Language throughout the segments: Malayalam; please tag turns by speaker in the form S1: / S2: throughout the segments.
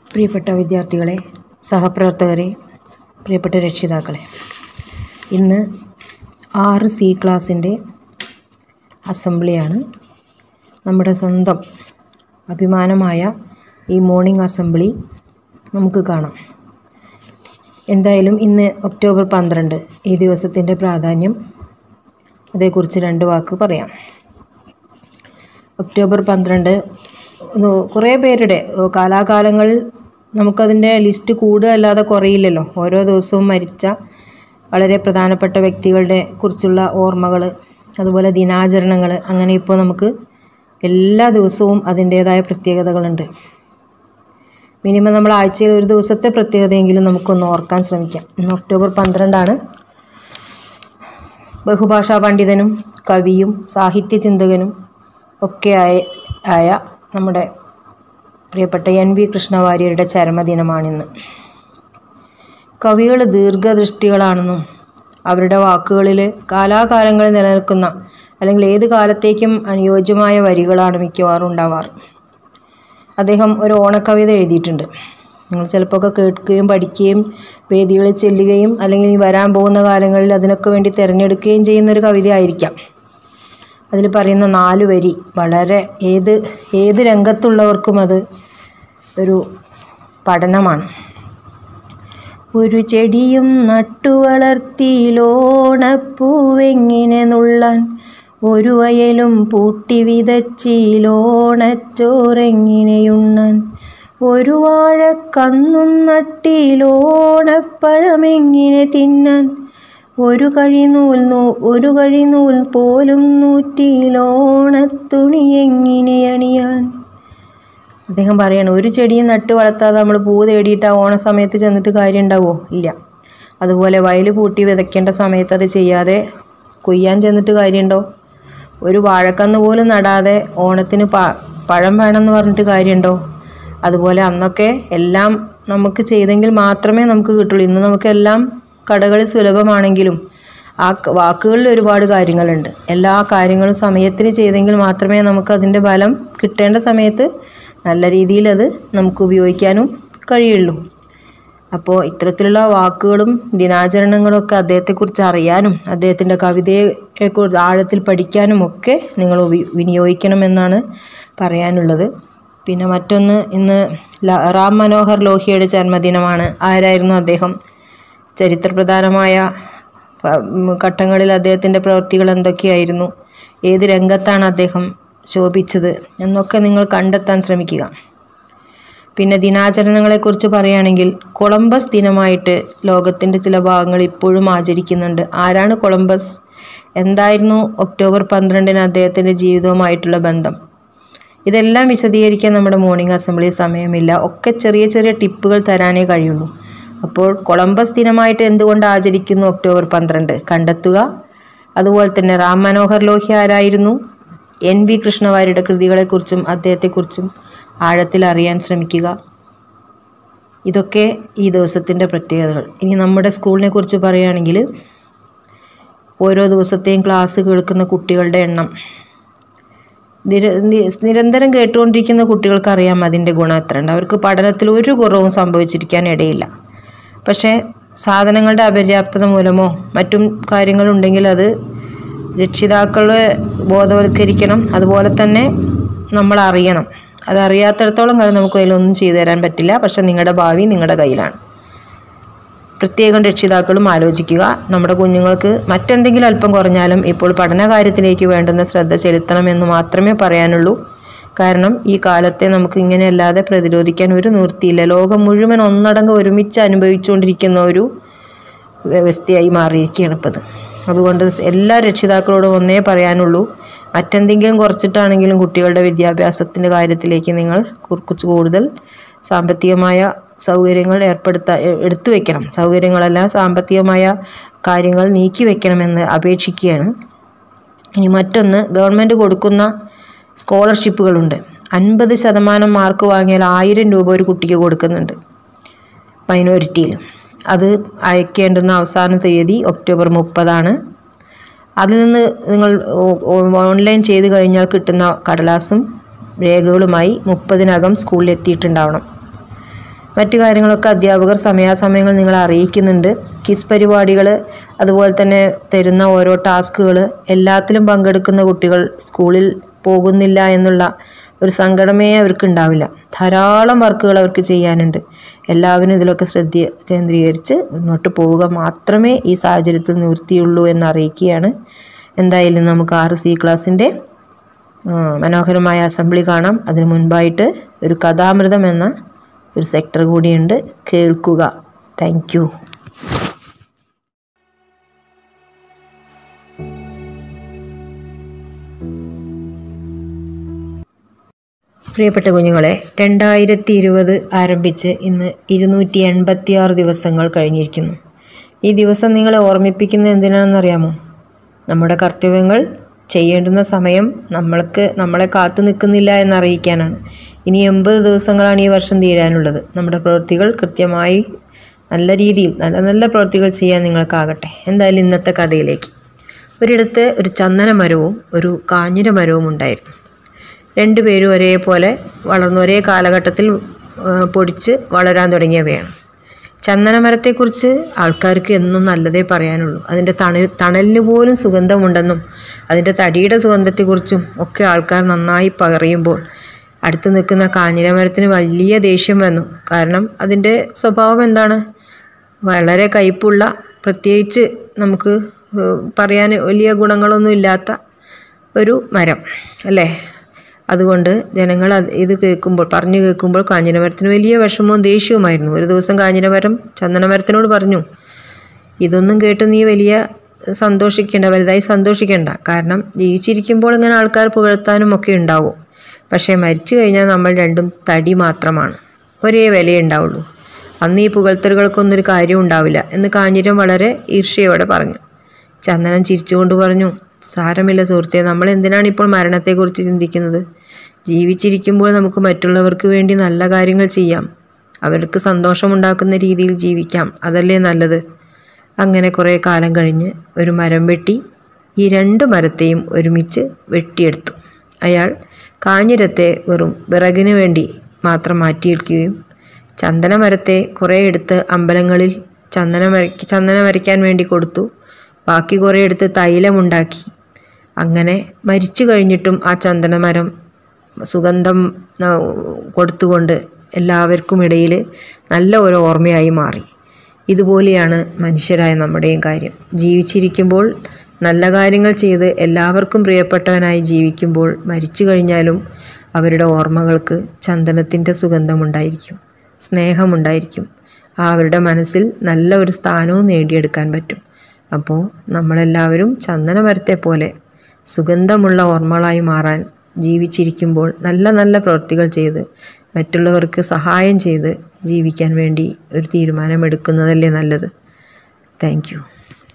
S1: പ്രിയപ്പെട്ട വിദ്യാർത്ഥികളെ സഹപ്രവർത്തകരെ പ്രിയപ്പെട്ട രക്ഷിതാക്കളെ ഇന്ന് ആറ് സി ക്ലാസ്സിൻ്റെ അസംബ്ലിയാണ് നമ്മുടെ സ്വന്തം അഭിമാനമായ ഈ മോർണിംഗ് അസംബ്ലി നമുക്ക് കാണാം എന്തായാലും ഇന്ന് ഒക്ടോബർ പന്ത്രണ്ട് ഈ ദിവസത്തിൻ്റെ പ്രാധാന്യം അതേക്കുറിച്ച് രണ്ട് വാക്ക് പറയാം ഒക്ടോബർ പന്ത്രണ്ട് ഒന്ന് കുറേ പേരുടെ ഓ, കാലാകാലങ്ങളിൽ നമുക്കതിൻ്റെ ലിസ്റ്റ് കൂടുക അല്ലാതെ കുറയില്ലല്ലോ ഓരോ ദിവസവും മരിച്ച വളരെ പ്രധാനപ്പെട്ട വ്യക്തികളുടെ കുറിച്ചുള്ള ഓർമ്മകൾ അതുപോലെ ദിനാചരണങ്ങൾ അങ്ങനെ ഇപ്പോൾ നമുക്ക് എല്ലാ ദിവസവും അതിൻ്റേതായ പ്രത്യേകതകളുണ്ട് മിനിമം നമ്മൾ ആഴ്ചയിൽ ഒരു ദിവസത്തെ പ്രത്യേകതയെങ്കിലും നമുക്കൊന്ന് ഓർക്കാൻ ശ്രമിക്കാം ഇന്ന് ഒക്ടോബർ പന്ത്രണ്ടാണ് ബഹുഭാഷാ പണ്ഡിതനും കവിയും സാഹിത്യ ചിന്തകനും ഒക്കെ ആയ ആയ നമ്മുടെ പ്രിയപ്പെട്ട എൻ വി കൃഷ്ണവാര്യരുടെ ചരമദിനമാണിന്ന് കവികൾ ദീർഘദൃഷ്ടികളാണെന്നും അവരുടെ വാക്കുകളിൽ കാലാകാലങ്ങളിൽ നിലനിൽക്കുന്ന അല്ലെങ്കിൽ ഏത് കാലത്തേക്കും അനുയോജ്യമായ വരികളാണ് മിക്കവാറും ഉണ്ടാവാറ് അദ്ദേഹം ഒരു ഓണക്കവിത എഴുതിയിട്ടുണ്ട് നിങ്ങൾ ചിലപ്പോൾ ഒക്കെ കേൾക്കുകയും പഠിക്കുകയും വേദികളിൽ ചെല്ലുകയും അല്ലെങ്കിൽ ഇനി വരാൻ പോകുന്ന കാലങ്ങളിൽ അതിനൊക്കെ വേണ്ടി തിരഞ്ഞെടുക്കുകയും ചെയ്യുന്ന ഒരു കവിത ആയിരിക്കാം അതിൽ പറയുന്ന നാല് വരി വളരെ ഏത് ഏത് രംഗത്തുള്ളവർക്കും അത് ഒരു പഠനമാണ് ഒരു ചെടിയും നട്ടു വളർത്തിയിലോണപ്പൂവെങ്ങിനെ നുള്ളാൻ ഒരു വയലും പൂട്ടി വിതച്ചിലോണച്ചോറെങ്ങിനെയുണ്ണാൻ ഒരു വാഴക്കന്നും നട്ടിലോണപ്പഴമെങ്ങിനെ തിന്നാൻ ഒരു കഴിനൂൽ നൂ ഒരു കഴിനൂൽ പോലും നൂറ്റിയിലോണത്തുണി എങ്ങനെ അണിയാൻ അദ്ദേഹം പറയണം ഒരു ചെടിയും നട്ട് വളർത്താതെ നമ്മൾ പൂ തേടിയിട്ട് ആ ഓണ സമയത്ത് ചെന്നിട്ട് കാര്യം ഉണ്ടാവുമോ ഇല്ല അതുപോലെ വയൽ പൂട്ടി വിതയ്ക്കേണ്ട സമയത്ത് അത് ചെയ്യാതെ കൊയ്യാൻ ചെന്നിട്ട് കാര്യമുണ്ടോ ഒരു വാഴക്കന്ന് പോലും നടാതെ ഓണത്തിന് പ പഴം വേണമെന്ന് പറഞ്ഞിട്ട് കാര്യമുണ്ടോ അതുപോലെ അന്നൊക്കെ എല്ലാം നമുക്ക് ചെയ്തെങ്കിൽ മാത്രമേ നമുക്ക് കിട്ടുള്ളൂ ഇന്ന് നമുക്കെല്ലാം കടകളിൽ സുലഭമാണെങ്കിലും ആ ക- വാക്കുകളിൽ ഒരുപാട് കാര്യങ്ങളുണ്ട് എല്ലാ കാര്യങ്ങളും സമയത്തിന് ചെയ്തെങ്കിൽ മാത്രമേ നമുക്ക് അതിൻ്റെ ഫലം കിട്ടേണ്ട സമയത്ത് നല്ല രീതിയിൽ അത് നമുക്ക് ഉപയോഗിക്കാനും കഴിയുള്ളൂ അപ്പോൾ ഇത്തരത്തിലുള്ള വാക്കുകളും ദിനാചരണങ്ങളും ഒക്കെ അദ്ദേഹത്തെക്കുറിച്ച് അറിയാനും അദ്ദേഹത്തിൻ്റെ കവിതയെക്കുറിച്ച് ആഴത്തിൽ പഠിക്കാനും ഒക്കെ നിങ്ങൾ ഉപ- വിനിയോഗിക്കണമെന്നാണ് പറയാനുള്ളത് പിന്നെ മറ്റൊന്ന് ഇന്ന് ല- റാം മനോഹർ ലോഹിയയുടെ ജന്മദിനമാണ് ആരായിരുന്നു അദ്ദേഹം ചരിത്രപ്രധാനമായ പ- ഉം, ഘട്ടങ്ങളിൽ അദ്ദേഹത്തിൻ്റെ പ്രവൃത്തികൾ എന്തൊക്കെയായിരുന്നു ഏത് രംഗത്താണ് അദ്ദേഹം ശോഭിച്ചത് എന്നൊക്കെ നിങ്ങൾ കണ്ടെത്താൻ ശ്രമിക്കുക പിന്നെ ദിനാചരണങ്ങളെക്കുറിച്ച് പറയുകയാണെങ്കിൽ കൊളംബസ് ദിനമായിട്ട് ലോകത്തിൻ്റെ ചില ഭാഗങ്ങൾ ഇപ്പോഴും ആചരിക്കുന്നുണ്ട് ആരാണ് കൊളംബസ് എന്തായിരുന്നു ഒക്ടോബർ പന്ത്രണ്ടിന് അദ്ദേഹത്തിൻ്റെ ജീവിതവുമായിട്ടുള്ള ബന്ധം ഇതെല്ലാം വിശദീകരിക്കാൻ നമ്മുടെ മോർണിംഗ് അസംബ്ലി സമയമില്ല ഒക്കെ ചെറിയ ചെറിയ ടിപ്പുകൾ തരാനേ കഴിയുള്ളൂ അപ്പോൾ കൊളംബസ് ദിനമായിട്ട് എന്തുകൊണ്ട് ആചരിക്കുന്നു ഒക്ടോബർ പന്ത്രണ്ട് കണ്ടെത്തുക അതുപോലെ തന്നെ റാം മനോഹർ ലോഹ്യ ആരായിരുന്നു എൻ വി കൃഷ്ണവാര്യരുടെ കൃതികളെക്കുറിച്ചും അദ്ദേഹത്തെക്കുറിച്ചും ആഴത്തിൽ അറിയാൻ ശ്രമിക്കുക ഇതൊക്കെ ഈ ദിവസത്തിൻ്റെ പ്രത്യേകതകൾ ഇനി നമ്മുടെ സ്കൂളിനെ കുറിച്ച് പറയുകയാണെങ്കിൽ ഓരോ ദിവസത്തെയും ക്ലാസ് കേൾക്കുന്ന കുട്ടികളുടെ എണ്ണം നിര- നി- നിരന്തരം കേട്ടുകൊണ്ടിരിക്കുന്ന കുട്ടികൾക്ക് അറിയാം അതിൻ്റെ ഗുണം എത്രയുണ്ട് അവർക്ക് പഠനത്തിൽ ഒരു കുറവും സംഭവിച്ചിരിക്കാൻ ഇടയില്ല പക്ഷേ സാധനങ്ങളുടെ അപര്യാപ്തത മൂലമോ മറ്റും കാര്യങ്ങളുണ്ടെങ്കിൽ അത് രക്ഷിതാക്കളെ ബോധവൽക്കരിക്കണം അതുപോലെ തന്നെ നമ്മൾ അറിയണം അത് അറിയാത്തിടത്തോളം കാലം നമുക്ക് അതിലൊന്നും ചെയ്തു തരാൻ പറ്റില്ല പക്ഷെ നിങ്ങളുടെ ഭാവി നിങ്ങളുടെ കയ്യിലാണ് പ്രത്യേകം രക്ഷിതാക്കളും ആലോചിക്കുക നമ്മുടെ കുഞ്ഞുങ്ങൾക്ക് മറ്റെന്തെങ്കിലും അല്പം കുറഞ്ഞാലും ഇപ്പോൾ പഠന കാര്യത്തിലേക്ക് വേണ്ടുന്ന ശ്രദ്ധ ചെലുത്തണമെന്ന് മാത്രമേ പറയാനുള്ളൂ കാരണം ഈ കാലത്തെ നമുക്ക് ഇങ്ങനെ അല്ലാതെ പ്രതിരോധിക്കാൻ ഒരു നിവൃത്തിയില്ല ലോകം മുഴുവൻ ഒന്നടങ്കം ഒരുമിച്ച് അനുഭവിച്ചുകൊണ്ടിരിക്കുന്ന ഒരു വ്യവസ്ഥയായി മാറിയിരിക്കുകയാണ് ഇപ്പോൾ ഇത് അതുകൊണ്ട് എല്ലാ രക്ഷിതാക്കളോടും ഒന്നേ പറയാനുള്ളൂ മറ്റെന്തെങ്കിലും കുറച്ചിട്ടാണെങ്കിലും കുട്ടികളുടെ വിദ്യാഭ്യാസത്തിൻ്റെ കാര്യത്തിലേക്ക് നിങ്ങൾ കുറച്ച് കൂടുതൽ സാമ്പത്തികമായ സൗകര്യങ്ങൾ ഏർപ്പെടുത്താൻ എടുത്തു വെക്കണം സൗകര്യങ്ങളെല്ലാം സാമ്പത്തികമായ കാര്യങ്ങൾ നീക്കി വെക്കണമെന്ന് അപേക്ഷിക്കുകയാണ് ഇനി മറ്റൊന്ന് ഗവൺമെൻറ് കൊടുക്കുന്ന സ്കോളർഷിപ്പുകളുണ്ട് അൻപത് ശതമാനം മാർക്ക് വാങ്ങിയാൽ ആയിരം രൂപ ഒരു കുട്ടിക്ക് കൊടുക്കുന്നുണ്ട് മൈനോറിറ്റിയിൽ അത് അയക്കേണ്ടുന്ന അവസാന തീയതി ഒക്ടോബർ മുപ്പതാണ് അതിൽ നിന്ന് നിങ്ങൾ ഓ- ഓ- ഓൺലൈൻ ചെയ്ത് കഴിഞ്ഞാൽ കിട്ടുന്ന കടലാസും രേഖകളുമായി മുപ്പതിനകം സ്കൂളിൽ എത്തിയിട്ടുണ്ടാവണം മറ്റു കാര്യങ്ങളൊക്കെ അധ്യാപകർ സമയാസമയങ്ങൾ നിങ്ങളെ അറിയിക്കുന്നുണ്ട് കിസ് പരിപാടികൾ അതുപോലെ തന്നെ തരുന്ന ഓരോ ടാസ്കുകൾ എല്ലാത്തിലും പങ്കെടുക്കുന്ന കുട്ടികൾ സ്കൂളിൽ പോകുന്നില്ല എന്നുള്ള ഒരു സങ്കടമേ അവർക്ക് ഉണ്ടാവില്ല ധാരാളം വർക്കുകൾ അവർക്ക് ചെയ്യാനുണ്ട് എല്ലാവരും ഇതിലൊക്കെ ശ്രദ്ധ കേന്ദ്രീകരിച്ച് മുന്നോട്ട് പോവുക മാത്രമേ ഈ സാഹചര്യത്തിൽ നിവൃത്തിയുള്ളൂ എന്ന് അറിയിക്കുകയാണ് എന്തായാലും നമുക്ക് ആറ് സി ക്ലാസ്സിൻ്റെ ആ, മനോഹരമായ അസംബ്ലി കാണാം അതിനു മുൻപായിട്ട് ഒരു കഥാമൃതം എന്ന ഒരു സെക്ടർ കൂടിയുണ്ട് കേൾക്കുക താങ്ക് യു പ്രിയപ്പെട്ട കുഞ്ഞുങ്ങളെ രണ്ടായിരത്തി ഇരുപത് ആരംഭിച്ച് ഇന്ന് ഇരുന്നൂറ്റി എൺപത്തി ആറ് ദിവസങ്ങൾ കഴിഞ്ഞിരിക്കുന്നു ഈ ദിവസം നിങ്ങളെ ഓർമ്മിപ്പിക്കുന്നത് എന്തിനാണെന്നറിയാമോ നമ്മുടെ കർത്തവ്യങ്ങൾ ചെയ്യേണ്ടുന്ന സമയം നമ്മൾക്ക് നമ്മളെ കാത്തു നിൽക്കുന്നില്ല എന്നറിയിക്കാനാണ് ഇനി എൺപത് ദിവസങ്ങളാണ് ഈ വർഷം തീരാനുള്ളത് നമ്മുടെ പ്രവൃത്തികൾ കൃത്യമായി നല്ല രീതിയിൽ നല്ല നല്ല പ്രവൃത്തികൾ ചെയ്യാൻ നിങ്ങൾക്കാകട്ടെ എന്തായാലും ഇന്നത്തെ കഥയിലേക്ക് ഒരിടത്ത് ഒരു ചന്ദന മരവും ഒരു കാഞ്ഞിര മരവും ഉണ്ടായിരുന്നു രണ്ടുപേരും ഒരേപോലെ വളർന്നു ഒരേ കാലഘട്ടത്തിൽ ആ, പൊടിച്ച് വളരാൻ തുടങ്ങിയവയാണ് ചന്ദനമരത്തെക്കുറിച്ച് ആൾക്കാർക്ക് എന്നും നല്ലതേ പറയാനുള്ളൂ അതിൻ്റെ തണൽ തണലിന് പോലും സുഗന്ധമുണ്ടെന്നും അതിൻ്റെ തടിയുടെ സുഗന്ധത്തെക്കുറിച്ചും ഒക്കെ ആൾക്കാർ നന്നായി പറയുമ്പോൾ അടുത്ത് നിൽക്കുന്ന കാഞ്ഞിരമരത്തിന് വലിയ ദേഷ്യം വന്നു കാരണം അതിൻ്റെ സ്വഭാവം എന്താണ് വളരെ കയ്പുള്ള പ്രത്യേകിച്ച് നമുക്ക് ഏഹ്, പറയാൻ വലിയ ഗുണങ്ങളൊന്നും ഇല്ലാത്ത ഒരു മരം അല്ലേ അതുകൊണ്ട് ജനങ്ങൾ അത് ഇത് കേൾക്കുമ്പോൾ പറഞ്ഞു കേൾക്കുമ്പോൾ കാഞ്ഞിരമരത്തിന് വലിയ വിഷമവും ദേഷ്യവുമായിരുന്നു ഒരു ദിവസം കാഞ്ഞിരമരം ചന്ദനമരത്തിനോട് പറഞ്ഞു ഇതൊന്നും കേട്ട് നീ വലിയ സന്തോഷിക്കേണ്ട വലുതായി സന്തോഷിക്കേണ്ട കാരണം ജീവിച്ചിരിക്കുമ്പോൾ ഇങ്ങനെ ആൾക്കാർ പുകഴ്ത്താനും ഒക്കെ ഉണ്ടാവും പക്ഷേ മരിച്ചു കഴിഞ്ഞാൽ നമ്മൾ രണ്ടും തടി മാത്രമാണ് ഒരേ വിലയേ ഉണ്ടാവുള്ളൂ അന്ന് ഈ പുകഴ്ത്തലുകൾക്കൊന്നും ഒരു കാര്യം ഉണ്ടാവില്ല എന്ന് കാഞ്ഞിരം വളരെ ഈർഷ്യയോടെ പറഞ്ഞു ചന്ദനം ചിരിച്ചുകൊണ്ട് പറഞ്ഞു സാരമില്ല സുഹൃത്തെ നമ്മൾ എന്തിനാണ് ഇപ്പോൾ മരണത്തെക്കുറിച്ച് ചിന്തിക്കുന്നത് ജീവിച്ചിരിക്കുമ്പോൾ നമുക്ക് മറ്റുള്ളവർക്ക് വേണ്ടി നല്ല കാര്യങ്ങൾ ചെയ്യാം അവർക്ക് സന്തോഷമുണ്ടാക്കുന്ന രീതിയിൽ ജീവിക്കാം അതല്ലേ നല്ലത് അങ്ങനെ കുറേ കാലം കഴിഞ്ഞ് ഒരു മരം വെട്ടി ഈ രണ്ട് മരത്തെയും ഒരുമിച്ച് വെട്ടിയെടുത്തു അയാൾ കാഞ്ഞിരത്തെ വെറും വിറകിന് വേണ്ടി മാത്രം മാറ്റിയിരിക്കുകയും ചന്ദനമരത്തെ കുറേ എടുത്ത് അമ്പലങ്ങളിൽ ചന്ദനം വരയ്ക്ക് ചന്ദനം വരയ്ക്കാൻ വേണ്ടി കൊടുത്തു ബാക്കി കുറേ എടുത്ത് തൈലമുണ്ടാക്കി അങ്ങനെ മരിച്ചു കഴിഞ്ഞിട്ടും ആ ചന്ദനമരം സുഗന്ധം ന- കൊടുത്തുകൊണ്ട് എല്ലാവർക്കും ഇടയിൽ നല്ല ഒരു ഓർമ്മയായി മാറി ഇതുപോലെയാണ് മനുഷ്യരായ നമ്മുടെയും കാര്യം ജീവിച്ചിരിക്കുമ്പോൾ നല്ല കാര്യങ്ങൾ ചെയ്ത് എല്ലാവർക്കും പ്രിയപ്പെട്ടവനായി ജീവിക്കുമ്പോൾ മരിച്ചു കഴിഞ്ഞാലും അവരുടെ ഓർമ്മകൾക്ക് ചന്ദനത്തിൻ്റെ സുഗന്ധമുണ്ടായിരിക്കും സ്നേഹമുണ്ടായിരിക്കും ആ അവരുടെ മനസ്സിൽ നല്ല ഒരു സ്ഥാനവും നേടിയെടുക്കാൻ പറ്റും അപ്പോൾ നമ്മളെല്ലാവരും ചന്ദനമരത്തെ പോലെ സുഗന്ധമുള്ള ഓർമ്മകളായി മാറാൻ ജീവിച്ചിരിക്കുമ്പോൾ നല്ല നല്ല പ്രവൃത്തികൾ ചെയ്ത് മറ്റുള്ളവർക്ക് സഹായം ചെയ്ത് ജീവിക്കാൻ വേണ്ടി ഒരു തീരുമാനമെടുക്കുന്നതല്ലേ നല്ലത് താങ്ക് യു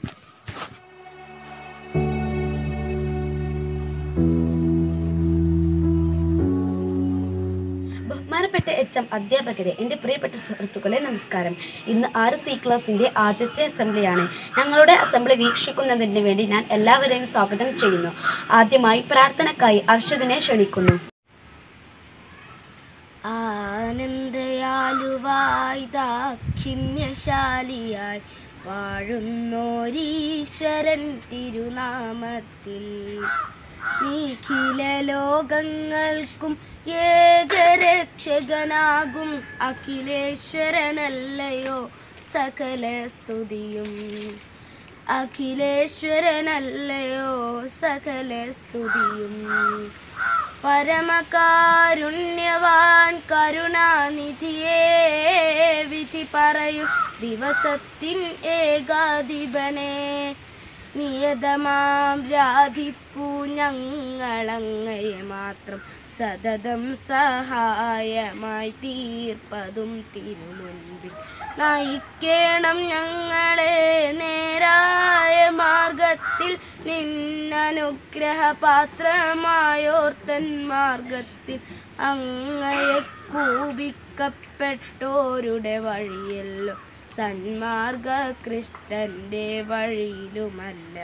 S2: ബഹുമാനപ്പെട്ട എച്ച് എം അധ്യാപകരെ എൻ്റെ പ്രിയപ്പെട്ട സുഹൃത്തുക്കളെ നമസ്കാരം ഇന്ന് ആറ് സി ക്ലാസിൻ്റെ ആദ്യത്തെ അസംബ്ലിയാണ് ഞങ്ങളുടെ അസംബ്ലി വീക്ഷിക്കുന്നതിന് വേണ്ടി ഞാൻ എല്ലാവരെയും സ്വാഗതം ചെയ്യുന്നു ആദ്യമായി പ്രാർത്ഥനക്കായി അർഷദിനെ ക്ഷണിക്കുന്നു ആനന്ദയാലുവായി ദാക്ഷിണ്യശാലിയായി വാഴുന്നോരീശ്വരൻ തിരുനാമത്തിൽ നീഖില ലോകങ്ങൾക്കും ഏകരക്ഷകനാകും അഖിലേശ്വരനല്ലയോ സകല സ്തുതിയും അഖിലേശ്വരനല്ലയോ സകല സ്തുതിയും പരമകാരുണ്യവാൻ കരുണാനിധിയേ വിധി പറയും ദിവസത്തിൻ ഏകാധിപനെ നിയതമാം രാധിപ്പൂ ഞങ്ങളങ്ങയെ മാത്രം സതതം സഹായമായി തീർപ്പതും തിരുമുൻപിൽ നയിക്കണം ഞങ്ങളെ നേരായ മാർഗത്തിൽ നിന്നനുഗ്രഹ പാത്രമായോർത്തൻ മാർഗത്തിൽ അങ്ങയെ കൂപിക്കപ്പെട്ടോരുടെ വഴിയല്ലോ സന്മാർഗ കൃഷ്ണന്റെ വഴിയിലുമല്ല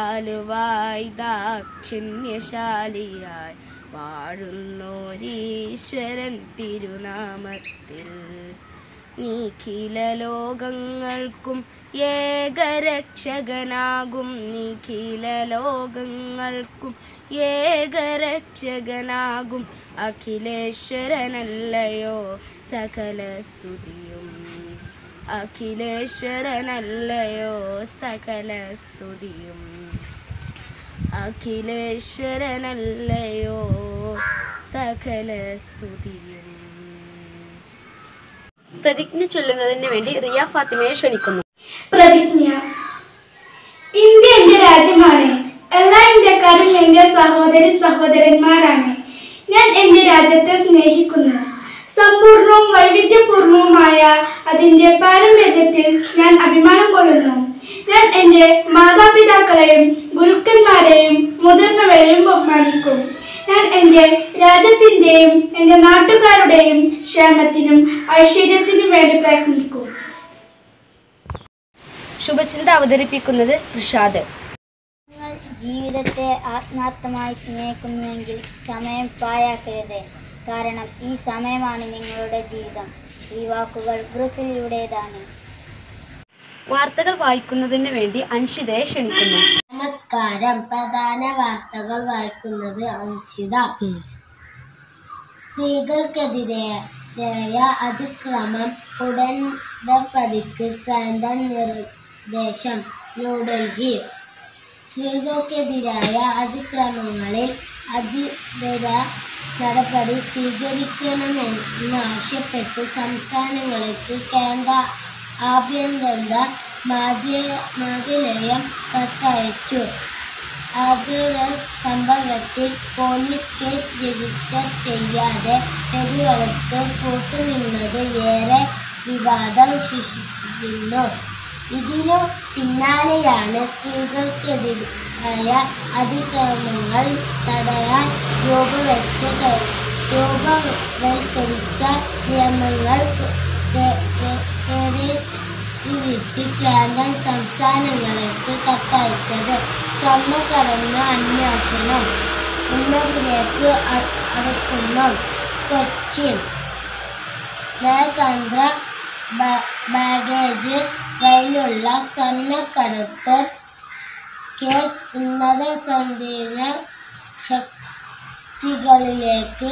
S2: ആനന്ദയാലുവായി ദാക്ഷിണ്യശാലിയായി വാഴുന്നോരീശ്വരൻ
S3: ഈശ്വരൻ തിരുനാമത്തിൽ നീഖില ലോകങ്ങൾക്കും ഏകരക്ഷകനാകും നിഖില ലോകങ്ങൾക്കും ഏകരക്ഷകനാകും അഖിലേശ്വരനല്ലയോ സകല സ്തുതിയും അഖിലേശ്വരനല്ലയോ സകല സ്തുതിയും അഖിലേശ്വരനല്ലയോ സകല സ്തുതിയും
S2: പ്രതിജ്ഞ ചൊല്ലുന്നതിന് വേണ്ടി റിയ ഫാത്തിമയെ ക്ഷണിക്കുന്നു
S4: പ്രതിജ്ഞ ഇന്ത്യ എന്റെ രാജ്യമാണ് എല്ലാ ഇന്ത്യക്കാരും എന്റെ സഹോദരി സഹോദരന്മാരാണ് ഞാൻ എന്റെ രാജ്യത്തെ സ്നേഹിക്കുന്നു സമ്പൂർണവും വൈവിധ്യപൂർണവുമായ അതിന്റെ പാരമ്പര്യത്തിൽ ഞാൻ അഭിമാനം കൊള്ളുന്നു ഞാൻ എന്റെ മാതാപിതാക്കളെയും ഗുരുക്കന്മാരെയും മുതിർന്നവരെയും ബഹുമാനിക്കും ഞാൻ എന്റെ രാജ്യത്തിന്റെയും എന്റെ നാട്ടുകാരുടെയും ക്ഷേമത്തിനും ഐശ്വര്യത്തിനും വേണ്ടി പ്രയത്നിക്കും
S2: ശുഭചിന്ത അവതരിപ്പിക്കുന്നത് റിഷാദ്
S5: നിങ്ങൾ ജീവിതത്തെ ആത്മാർത്ഥമായി സ്നേഹിക്കുന്നുവെങ്കിൽ സമയം പാഴാക്കരുത് കാരണം ഈ സമയമാണ് നിങ്ങളുടെ ജീവിതം ഈ വാക്കുകൾ ബ്രസീലിയുടേതാണ്
S2: വാർത്തകൾ വായിക്കുന്നതിന് വേണ്ടി അൻഷിതയെ ക്ഷണിക്കുന്നു
S5: നമസ്കാരം പ്രധാന വാർത്തകൾ വായിക്കുന്നത് അംശിത സ്ത്രീകൾക്കെതിരായ അതിക്രമം ഉടനടിക്ക് കേന്ദ്ര നിർദ്ദേശം ന്യൂഡൽഹി സ്ത്രീകൾക്കെതിരായ അതിക്രമങ്ങളിൽ അതിതര നടപടി സ്വീകരിക്കണമെന്ന് ആവശ്യപ്പെട്ട് സംസ്ഥാനങ്ങൾക്ക് കേന്ദ്ര ആഭ്യന്തര മാധ്യ മാധ്യലയം കത്തയച്ചു ആദ്ര സംഭവത്തിൽ പോലീസ് കേസ് രജിസ്റ്റർ ചെയ്യാതെ പ്രതികൾക്ക് കൂട്ടുനിന്നത് ഏറെ വിവാദം സൃഷ്ടിച്ചിരുന്നു ഇതിനു പിന്നാലെയാണ് സ്ത്രീകൾക്കെതിരായ അതിക്രമങ്ങൾ തടയാൻ രൂപവെച്ച ക- രൂപവൽക്കരിച്ച നിയമങ്ങൾ വിരിച്ച് കേന്ദ്രം സംസ്ഥാനങ്ങൾക്ക് കത്തയച്ചത് സ്വർണ്ണക്കടന്ന് അന്വേഷണം ഉന്നതിലേക്ക് അ- അടുക്കുന്നു കൊച്ചി നയതന്ത്ര ബാ- ബാഗേജ് വഴിയുള്ള സ്വർണ്ണക്കടത്ത് കേസ് ഉന്നത സന്ധിന ശക്തികളിലേക്ക്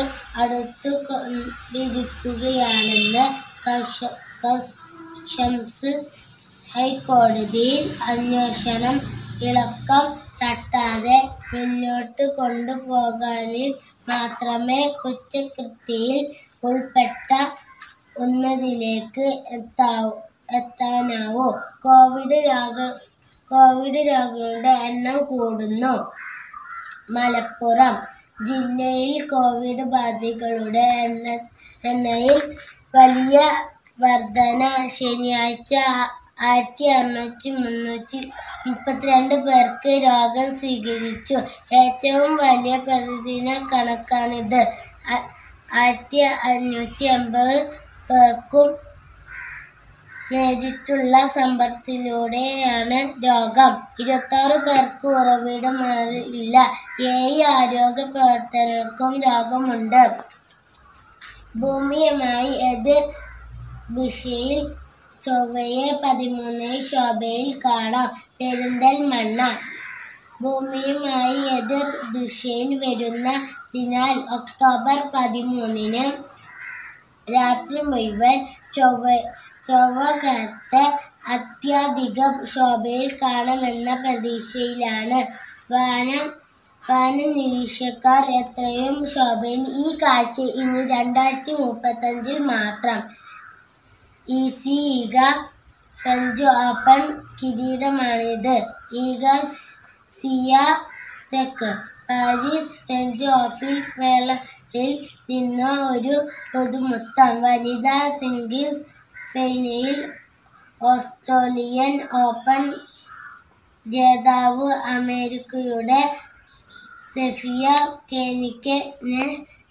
S5: അടുത്തുകൊണ്ടിരിക്കുകയാണെന്ന് കഷ- കസ്റ്റംസ് ഹൈക്കോടതിയിൽ അന്വേഷണം ഇളക്കം തട്ടാതെ മുന്നോട്ട് കൊണ്ടുപോകാനിൽ മാത്രമേ കുറ്റകൃത്യയിൽ ഉൾപ്പെട്ട ഉന്നതിലേക്ക് എത്താവൂ എത്താനാവൂ കോവിഡ് രോഗ കോവിഡ് രോഗികളുടെ എണ്ണം കൂടുന്നു മലപ്പുറം ജില്ലയിൽ കോവിഡ് ബാധികളുടെ എണ്ണ എണ്ണയിൽ വലിയ വർധന ശനിയാഴ്ച ആയിരത്തി അറുന്നൂറ്റി മുന്നൂറ്റി മുപ്പത്തിരണ്ട് പേർക്ക് രോഗം സ്വീകരിച്ചു ഏറ്റവും വലിയ പ്രതിദിന കണക്കാണിത് ആ- ആയിരത്തി അഞ്ഞൂറ്റി അമ്പത് പേർക്കും നേരിട്ടുള്ള സമ്പർക്കത്തിലൂടെയാണ് രോഗം ഇരുപത്താറ് പേർക്ക് ഉറവിടം മാറിയില്ല ഏഴ് ആരോഗ്യ പ്രവർത്തകർക്കും രോഗമുണ്ട് ഭൂമിയുമായി എതിർ ദിശയിൽ ചൊവ്വയെ പതിമൂന്ന് ശോഭയിൽ കാണാം പെരിന്തൽമണ്ണ ഭൂമിയുമായി എതിർ ദിശയിൽ വരുന്നതിനാൽ ഒക്ടോബർ പതിമൂന്നിന് രാത്രി മുഴുവൻ ചൊവ്വ ചൊവ്വകത്ത് അത്യധിക ശോഭയിൽ കാണുമെന്ന പ്രതീക്ഷയിലാണ് വാനം വാന നിരീക്ഷക്കാർ എത്രയും ശോഭയിൽ ഈ കാഴ്ച ഇനി രണ്ടായിരത്തി മുപ്പത്തഞ്ചിൽ മാത്രം ഈസി ഈഗ ഫ്രഞ്ച് ഓപ്പൺ കിരീടമാണിത് Iga Swiatek Paris French ഓഫിൽ വേളയിൽ നിന്ന് ഒരു പൊതുമുത്തം വനിതാ സിംഗിൾസ് ഫൈനയിൽ ഓസ്ട്രേലിയൻ ഓപ്പൺ ജേതാവ് അമേരിക്കയുടെ സെഫിയ കെനിക്കിനെ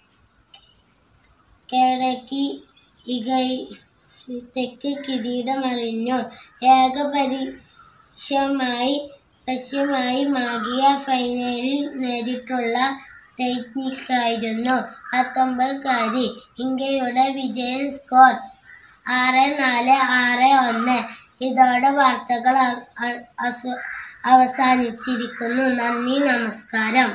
S5: കീഴടക്കി ഇഗൈ തെക്ക് കിരീടമറിഞ്ഞു ഏകപരീക്ഷമായി പശ്യമായി മാകിയ ഫൈനലിൽ നേരിട്ടുള്ള ടെക്നിക്കായിരുന്നു പത്തൊമ്പതുകാരി ഇന്ത്യയുടെ വിജയൻ സ്കോർ ആറ് നാല് ആറ് ഒന്ന് ഇതോടെ വാർത്തകൾ അ- അ- അസ- അവസാനിച്ചിരിക്കുന്നു നന്ദി നമസ്കാരം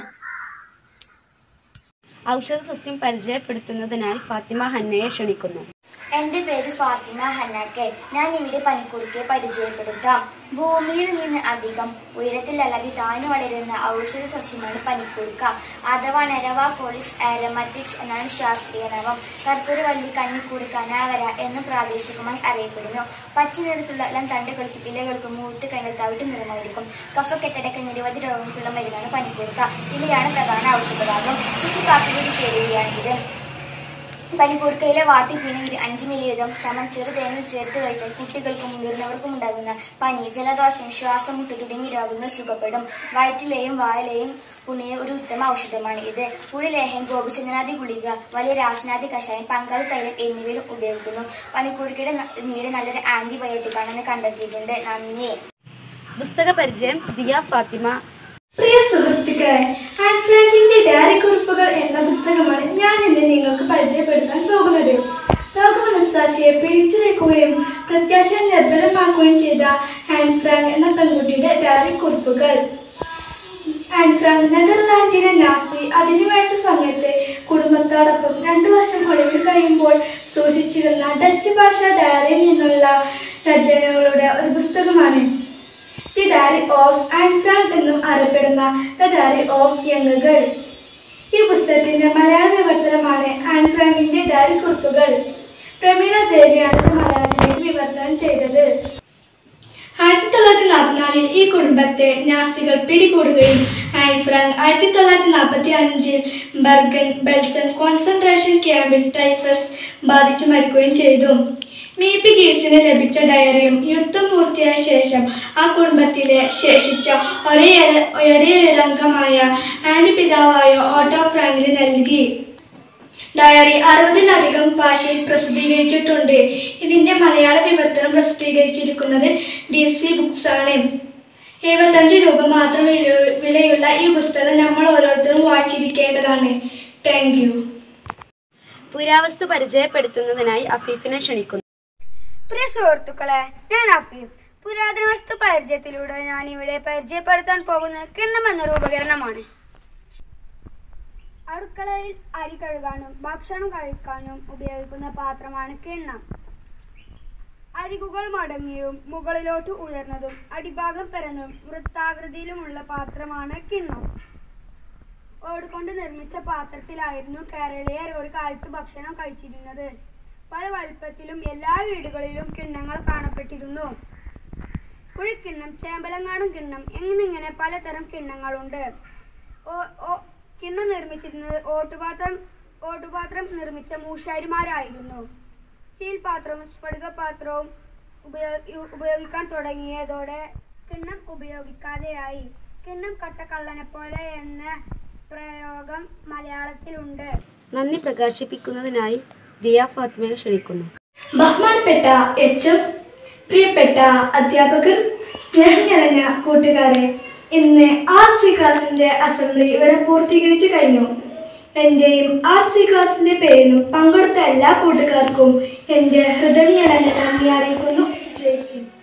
S2: ഔഷധ സസ്യം പരിചയപ്പെടുത്തുന്നതിനായി ഫാത്തിമ ഹന്നയെ ക്ഷണിക്കുന്നു
S6: എന്റെ പേര് ഫാത്തിമ ഹന്നാക്കെ ഞാൻ ഇവിടെ പനിക്കുറുക്കെ പരിചയപ്പെടുത്താം ഭൂമിയിൽ നിന്ന് അധികം ഉയരത്തിലല്ലാതെ താഴ്ന്നു വളരുന്ന ഔഷധ സസ്യമാണ് പനിക്കുറുക്ക അഥവാ നെരവ പോളിസ് ആരമാറ്റിക്സ് എന്നാണ് ശാസ്ത്രീയ നാമം കർപ്പൂരവല്ലി കന്നിക്കുറുക്ക നാവര എന്നും പ്രാദേശികമായി അറിയപ്പെടുന്നു പച്ച നിറത്തുള്ള ഇളം തണ്ടുകൾക്കും ഇലകൾക്കും മൂത്ത് കഴിഞ്ഞാൽ തവിട്ട് നിറമായിരിക്കും കഫക്കെട്ടടക്കം നിരവധി രോഗങ്ങൾക്കുള്ള മരുന്നാണ് പനിക്കുറുക്ക ഇവയാണ് പ്രധാന ഔഷധഭാഗം ചുറ്റിക്കാപ്പിലൂടെ ചേരുകയാണിത് പനിക്കൂർക്കയിലെ വാട്ടി പിണങ്ങിൽ അഞ്ച് മില്ലി വീതം സമം ചെറുതേനിൽ ചേർത്ത് കഴിച്ചാൽ കുട്ടികൾക്കും മുതിർന്നവർക്കും ഉണ്ടാകുന്ന പനി ജലദോഷം ശ്വാസമുട്ട് തുടങ്ങിയ രോഗങ്ങൾ സുഖപ്പെടും വയറ്റിലെയും വായിലെയും പുണ്യ ഒരു ഉത്തമ ഔഷധമാണ് ഇത് പുളിലേഹം ഗോപിചന്ദ്രനാദി ഗുളിക വലിയ രാസനാദി കഷായം പങ്കാളി തൈലം എന്നിവയിലും ഉപയോഗിക്കുന്നു പനിക്കൂർക്കയുടെ ന- നീര് നല്ലൊരു ആന്റിബയോട്ടിക് ആണെന്ന് കണ്ടെത്തിയിട്ടുണ്ട് നന്ദി
S2: പുസ്തക പരിചയം ദിയ ഫാത്തിമ
S4: പ്രിയ സുഹൃത്തുക്കളെ ആൻ ഫ്രാങ്കിന്റെ ഡയറി കുറിപ്പുകൾ എന്ന പുസ്തകമാണ് ഞാൻ ഇന്ന് നിങ്ങൾക്ക് പരിചയപ്പെടുത്താൻ പോകുന്നത് ലോകമനസ്സാക്ഷിയെ പിടിച്ചുവെക്കുകയും പ്രത്യാശ നിർബലമാക്കുകയും ചെയ്ത ആൻ ഫ്രാങ്ക് എന്ന പെൺകുട്ടിയുടെ ഡയറി കുറിപ്പുകൾ ആൻ ഫ്രാങ്ക് നെതർലാൻഡിലെ നാസി അധിനിവേശ സമയത്ത് കുടുംബത്തോടൊപ്പം രണ്ടു വർഷം ഒളിവിൽ കഴിയുമ്പോൾ സൂക്ഷിച്ചിരുന്ന ഡച്ച് ഭാഷ ഡയറിയിൽ നിന്നുള്ള രചനകളുടെ ഒരു പുസ്തകമാണ് the diary of Anne Frank എന്നും അറിയപ്പെടുന്ന the diary of young girl ഈ പുസ്തകത്തിന്റെ മലയാള വിവർത്തനമാണ് ആൻ ഫ്രാങ്കിന്റെ ഡയറി കുറിപ്പുകൾ പ്രമീള ദേവിയാണ് ഇത് മലയാളത്തിലേക്ക് വിവർത്തനം ചെയ്തത് ആയിരത്തി തൊള്ളായിരത്തി നാൽപ്പത്തിനാലിൽ ഈ കുടുംബത്തെ നാസികൾ പിടികൂടുകയും ആൻ ഫ്രാങ്ക് ആയിരത്തി തൊള്ളായിരത്തി നാൽപ്പത്തി അഞ്ചിൽ ബർഗൻ ബെൽസൺ കോൺസെൻട്രേഷൻ ക്യാമ്പിൽ ടൈഫസ് ബാധിച്ചു മരിക്കുകയും ചെയ്തു മീപ്പി ഗീസിന് ലഭിച്ച ഡയറിയും യുദ്ധം പൂർത്തിയായ ശേഷം ആ കുടുംബത്തിലെ ശേഷിച്ച ഒരേ ഒരേ ഒരു അംഗമായ ആൻഡ് പിതാവായ ഓട്ടോ ഫ്രാങ്കിന് നൽകി ഡയറി അറുപതിലധികം ഭാഷയിൽ പ്രസിദ്ധീകരിച്ചിട്ടുണ്ട് ഇതിന്റെ മലയാള വിവർത്തനം പ്രസിദ്ധീകരിച്ചിരിക്കുന്നത് ഡി സി ബുക്സ് ആണ് എഴുപത്തഞ്ച് രൂപ മാത്രം വില- വിലയുള്ള ഈ പുസ്തകം നമ്മൾ ഓരോരുത്തരും വായിച്ചിരിക്കേണ്ടതാണ് താങ്ക് യു
S2: പുരാവസ്തു പരിചയപ്പെടുത്തുന്നതിനായി അഫീഫിനെ ക്ഷണിക്കുന്നു
S7: പ്രിയ സുഹൃത്തുക്കളെ ഞാൻ അഫീഫ് പുരാതന വസ്തു പരിചയത്തിലൂടെ ഞാൻ ഇവിടെ പരിചയപ്പെടുത്താൻ പോകുന്നത് കിണ്ണം എന്നൊരു ഉപകരണമാണ് അടുക്കളയിൽ അരി കഴുകാനും ഭക്ഷണം കഴിക്കാനും ഉപയോഗിക്കുന്ന പാത്രമാണ് കിണ്ണം അരികുകൾ മടങ്ങിയും മുകളിലോട്ട് ഉയർന്നതും അടിഭാഗം പരന്നും വൃത്താകൃതിയിലുമുള്ള പാത്രമാണ് കിണ്ണം ഓടുകൊണ്ട് നിർമ്മിച്ച പാത്രത്തിലായിരുന്നു കേരളീയർ ഒരു കാലത്ത് ഭക്ഷണം കഴിച്ചിരുന്നത് പല വലുപ്പത്തിലും എല്ലാ വീടുകളിലും കിണ്ണങ്ങൾ കാണപ്പെട്ടിരുന്നു കുഴിക്കിണ്ണം ചേമ്പലങ്ങാടും കിണ്ണം എന്നിങ്ങനെ പലതരം കിണ്ണങ്ങളുണ്ട് ഓ- ഓ- കിണ്ണം നിർമ്മിച്ചിരുന്നത് ഓട്ടുപാത്രം ഓട്ടുപാത്രം നിർമ്മിച്ച മൂശാരിമാരായിരുന്നു സ്റ്റീൽ പാത്രവും സ്ഫടിക പാത്രവും ഉപയോ- ഉപയോഗിക്കാൻ തുടങ്ങിയതോടെ കിണ്ണം ഉപയോഗിക്കാതെയായി കിണ്ണം കട്ടക്കള്ളനെ പോലെ എന്ന പ്രയോഗം മലയാളത്തിലുണ്ട്
S2: നന്ദി പ്രകാശിപ്പിക്കുന്നതിനായി ദിയ ഫാത്തിമയെ ക്ഷണിക്കുന്നു
S4: ബഹുമാനപ്പെട്ട എച്ച് എം പ്രിയപ്പെട്ട അധ്യാപകർ സ്നേഹം നിറഞ്ഞ കൂട്ടുകാരെ ഇന്ന് ആർ സി ക്ലാസിന്റെ അസംബ്ലി ഇവിടെ പൂർത്തീകരിച്ചു കഴിഞ്ഞു എന്റെയും ആർ സി ക്ലാസിന്റെ പേരിലും പങ്കെടുത്ത എല്ലാ കൂട്ടുകാർക്കും എന്റെ ഹൃദയ നന്ദി അറിയിക്കുന്നു ജയ് ഹിന്ദ്